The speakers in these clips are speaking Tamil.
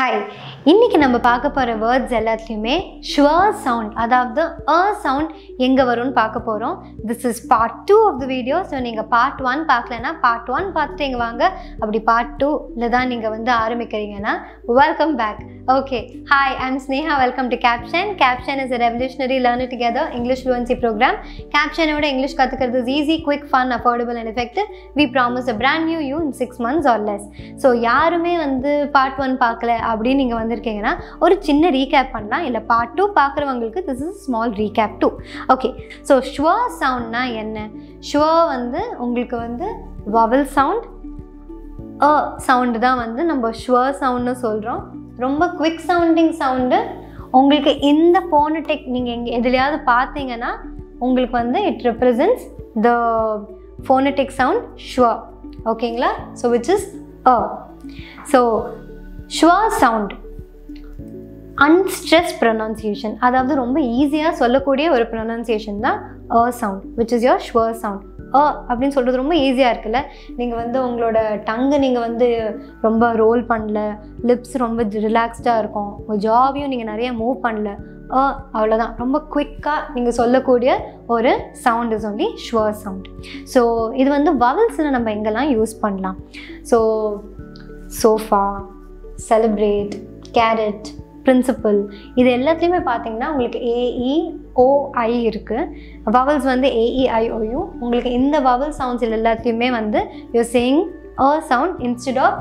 ஹாய் இன்னைக்கு நம்ம பார்க்க போகிற வேர்ட்ஸ் எல்லாத்துலேயுமே ஷுவர் சவுண்ட் அதாவது அ சவுண்ட் எங்கே வரும்னு பார்க்க போகிறோம் this is part two of the video so நீங்கள் பார்ட் ஒன் பார்க்கலன்னா பார்ட் ஒன் பார்த்துட்டு இங்கே வாங்க அப்படி பார்ட் டூவில் தான் நீங்கள் வந்து ஆரம்பிக்கிறீங்கன்னா welcome back okay hi I'm Sneha welcome to caption caption is a revolutionary learn together English fluency program கேப்ஷனோட இங்கிலீஷ் கற்றுக்கிறது is easy quick fun affordable and effective we promise a brand new you in six months or less so யாருமே வந்து பார்ட் ஒன் பார்க்கல அப்படின்னு நீங்கள் வந்திருக்கீங்கன்னா ஒரு சின்ன ரீகேப் பண்ணலாம் இல்லை பார்ட் டூ பார்க்குறவங்களுக்கு this is small recap two okay so schwa சவுண்ட்னா என்ன ஷுவர் வந்து உங்களுக்கு வந்து வவல் சவுண்ட் அ சவுண்டு தான் வந்து நம்ம ஷுவர் சவுண்ட்னு சொல்கிறோம் ரொம்ப குவிக் சவுண்டிங் சவுண்டு உங்களுக்கு இந்த ஃபோனடெக் நீங்கள் எங்கே எதுலையாவது பார்த்தீங்கன்னா உங்களுக்கு வந்து it represents the phonetic sound schwa ஓகேங்களா so which is a so schwa sound unstressed pronunciation அதாவது ரொம்ப ஈஸியாக சொல்லக்கூடிய ஒரு ப்ரொனன்சியேஷன் தான் uh sound which is your schwa sound uh அப்படின்னு சொல்கிறது ரொம்ப ஈஸியாக இருக்குல்ல நீங்கள் வந்து உங்களோட டங்கு நீங்கள் வந்து ரொம்ப ரோல் பண்ணல லிப்ஸ் ரொம்ப ரிலாக்ஸ்டாக இருக்கும் உங்கள் ஜாவையும் நீங்கள் நிறைய மூவ் பண்ணல அ அவ்வளோதான் ரொம்ப குவிக்காக நீங்கள் சொல்லக்கூடிய ஒரு sound is only schwa sound so இது வந்து வவல்ஸில் நம்ம எங்கெல்லாம் யூஸ் பண்ணலாம் so sofa celebrate carrot principal இது எல்லாத்துலேயுமே பார்த்தீங்கன்னா உங்களுக்கு ஏஇ ஓஐ இருக்குது வவல்ஸ் வந்து ஏஇஐஓயு உங்களுக்கு இந்த வவல் சவுண்ட்ஸ் எல்லாத்தையுமே வந்து you saying uh sound instead of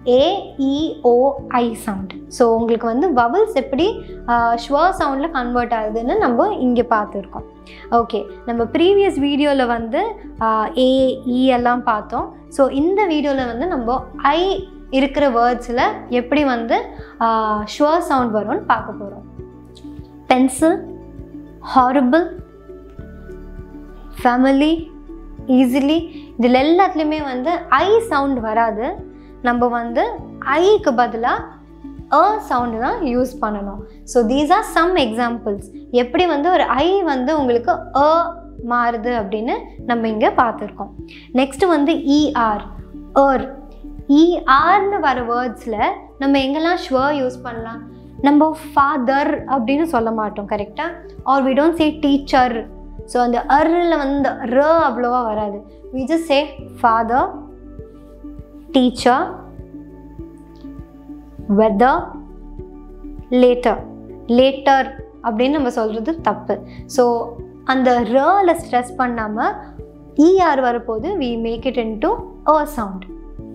A E O I sound so உங்களுக்கு வந்து வவல்ஸ் எப்படி ஷுவர் சவுண்டில் கன்வெர்ட் ஆகுதுன்னு நம்ம இங்கே பார்த்துருக்கோம் ஓகே நம்ம ப்ரீவியஸ் வீடியோவில் வந்து ஏஇ எல்லாம் பார்த்தோம் ஸோ இந்த வீடியோவில் வந்து நம்ம ஐ இருக்கிற வேர்ட்ஸில் எப்படி வந்து ஷுவர் சவுண்ட் வரும்னு பார்க்க போகிறோம் பென்சில் ஹாரிபிள் ஃபேமிலி ஈஸிலி இதில் எல்லாத்துலேயுமே வந்து ஐ சவுண்ட் வராது நம்ம வந்து ஐக்கு பதிலாக அ சவுண்டு தான் யூஸ் பண்ணணும் so these are some examples எப்படி வந்து ஒரு ஐ வந்து உங்களுக்கு அ மாறுது அப்படின்னு நம்ம இங்கே பார்த்துருக்கோம் நெக்ஸ்ட்டு வந்து இஆர் ஏர் இஆர்னு வர வேர்ட்ஸில் நம்ம எங்கெல்லாம் ஷுவர் யூஸ் பண்ணலாம் நம்ம ஃபாதர் அப்படின்னு சொல்ல மாட்டோம் கரெக்டாக or we don't say teacher so அந்த அர்ரில் வந்து ர அவ்வளோவா வராது we just say father teacher weather later later அப்படின்னு நம்ம சொல்கிறது தப்பு ஸோ அந்த ரல ஸ்ட்ரெஸ் பண்ணாமல் இஆர் வரப்போது we make it into uh sound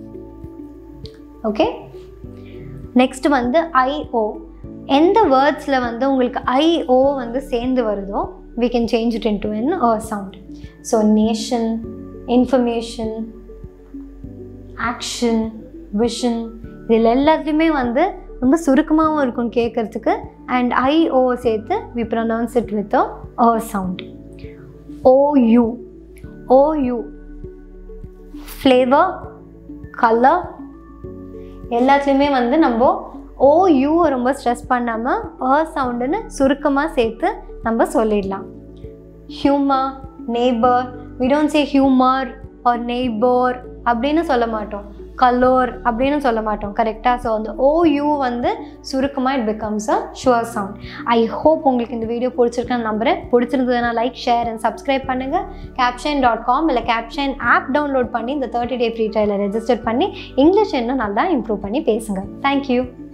okay next வந்து ஐஓ எந்த வேர்ட்ஸில் வந்து உங்களுக்கு ஐஓ வந்து சேர்ந்து வருதோ we can change it into an uh sound so nation information action vision இதில் எல்லாத்துலேயுமே வந்து ரொம்ப சுருக்கமாகவும் இருக்கும் கேட்குறதுக்கு அண்ட் ஐஓ சேர்த்து we pronounce it with uh sound O U O U flavour colour எல்லாத்துலேயுமே வந்து நம்ம ஓ யூவை ரொம்ப ஸ்ட்ரெஸ் பண்ணாமல் அ சவுண்டுன்னு சுருக்கமாக சேர்த்து நம்ம சொல்லிடலாம் humour neighbour we don't say humour or neighbour அப்படின்னு சொல்ல மாட்டோம் கலோர் அப்படின்னு சொல்ல மாட்டோம் கரெக்டாக ஸோ அந்த ஓ யூ வந்து சுருக்கமாக it becomes uh schwa sound I hope உங்களுக்கு இந்த வீடியோ பிடிச்சிருக்கேன்னு நம்புறேன் பிடிச்சிருந்ததுன்னா லைக் ஷேர் அண்ட் சப்ஸ்கிரைப் பண்ணுங்கள் கேப்ஷன் டாட் காம் இல்லை கேப்ஷன் ஆப் டவுன்லோட் பண்ணி இந்த தேர்ட்டி டே ஃப்ரீ ட்ரையலை ரெஜிஸ்டர் பண்ணி இங்கிலீஷ் இன்னும் நல்லா இம்ப்ரூவ் பண்ணி பேசுங்க தேங்க்யூ